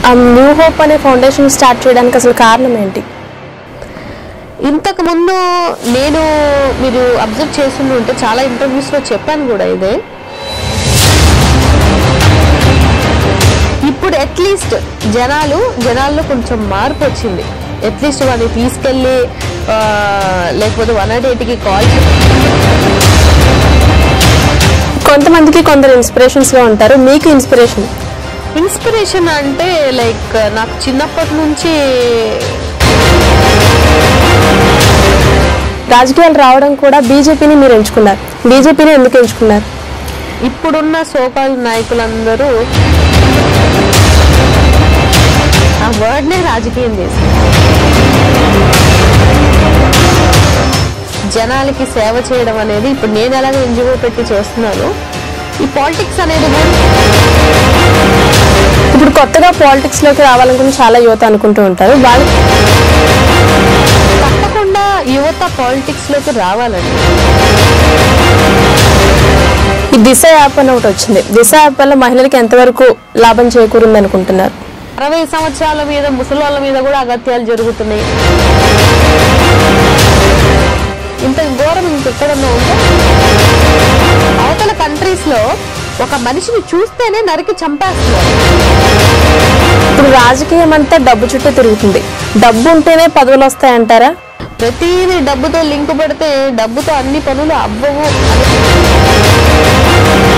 ఆ new hope అనే foundation start చేయడానికి అసలు కారణం ఏంటి ఇంతకు ముందు నేను మీరు అబ్జర్వ్ చేస్తుండే ఉంటే చాలా ఇంటర్వ్యూస్ లో చెప్పాను కూడా ఇదే ఇప్పుడు అట్లీస్ట్ జనాలు జనాల్లో కొంచెం మార్పు వచ్చింది అట్లీస్ట్ వాడిని తీసుకెళ్ళి ఆ, లేకపోతే వన్ నాట్ ఎయిట్కి కాల్ కొంతమందికి కొందరు ఇన్స్పిరేషన్స్ గా ఉంటారు మీకు ఇన్స్పిరేషన్ ఇన్స్పిరేషన్ అంటే లైక్ నాకు చిన్నప్పటి నుంచి రాజకీయాలు రావడం కూడా బీజేపీని మీరు ఎంచుకున్నారు బీజేపీని ఎందుకు ఎంచుకున్నారు ఇప్పుడున్న సోకాల్ నాయకులందరూ ఆ వర్డ్నే రాజకీయం చేశారు జనాలకి సేవ చేయడం అనేది ఇప్పుడు నేను ఎలాగో ఎన్జిఓ పెట్టి చేస్తున్నాను ఈ పాలిటిక్స్ అనేది కూడా ఇప్పుడు కొత్తగా పాలిటిక్స్ లోకి రావాలనుకుని చాలా యువత అనుకుంటూ ఉంటారు వాళ్ళు తప్పకుండా యువత పాలిటిక్స్ లోకి రావాలండి ఈ దిశ యాప్ అని ఒకటి వచ్చింది దిశ యాప్ వల్ల మహిళలకు ఎంతవరకు లాభం చేకూరింది అనుకుంటున్నారు అరవై సంవత్సరాల మీద ముసలి వాళ్ళ మీద కూడా అగత్యాలు జరుగుతున్నాయి ఇంత ఘోరం ఇంకెక్కడన్నా ఉందా అవతల కంట్రీస్ లో ఒక మనిషిని చూస్తేనే నరికి చంపేస్తున్నారు ఇప్పుడు రాజకీయం అంతా డబ్బు చుట్టూ తిరుగుతుంది డబ్బు ఉంటేనే పదవులు వస్తాయంటారా ప్రతిదీ డబ్బుతో లింక్ పెడితే డబ్బుతో అన్ని పనులు అవ్వవు అని